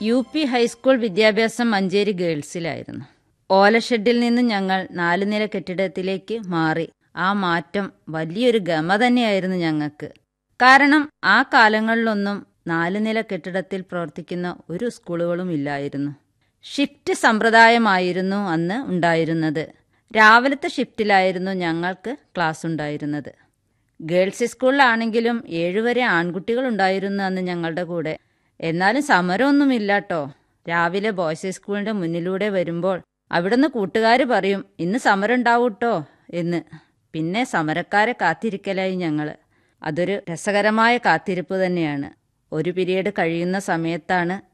U P high school വിദ്യാഭ്യാസം മഞ്ചേരി ഗേൾസിലായിരുന്നു ഓലഷെഡിൽ നിന്ന് ഞങ്ങൾ നാല് നില കെട്ടിടത്തിലേക്ക് മാറി ആ മാറ്റം വലിയൊരു ഗമ തന്നെയായിരുന്നു ഞങ്ങൾക്ക് കാരണം ആ കാലങ്ങളിലൊന്നും നാല് നില കെട്ടിടത്തിൽ പ്രവർത്തിക്കുന്ന ഒരു സ്കൂളുകളും ഇല്ലായിരുന്നു ഷിഫ്റ്റ് സമ്പ്രദായമായിരുന്നു അന്ന് ഉണ്ടായിരുന്നത് രാവിലത്തെ ഷിഫ്റ്റിലായിരുന്നു ഞങ്ങൾക്ക് ക്ലാസ് ഉണ്ടായിരുന്നത് ഗേൾസ് സ്കൂളിലാണെങ്കിലും ഏഴുവരെ ആൺകുട്ടികൾ ഉണ്ടായിരുന്നു അന്ന് ഞങ്ങളുടെ കൂടെ എന്നാലും സമരമൊന്നുമില്ലാട്ടോ രാവിലെ ബോയ്സ് സ്കൂളിന്റെ മുന്നിലൂടെ വരുമ്പോൾ അവിടുന്ന് കൂട്ടുകാർ പറയും ഇന്ന് സമരം ഉണ്ടാവൂട്ടോ എന്ന് പിന്നെ സമരക്കാരെ കാത്തിരിക്കലായി ഞങ്ങള് അതൊരു രസകരമായ കാത്തിരിപ്പ് തന്നെയാണ് ഒരു പിരീഡ് കഴിയുന്ന സമയത്താണ്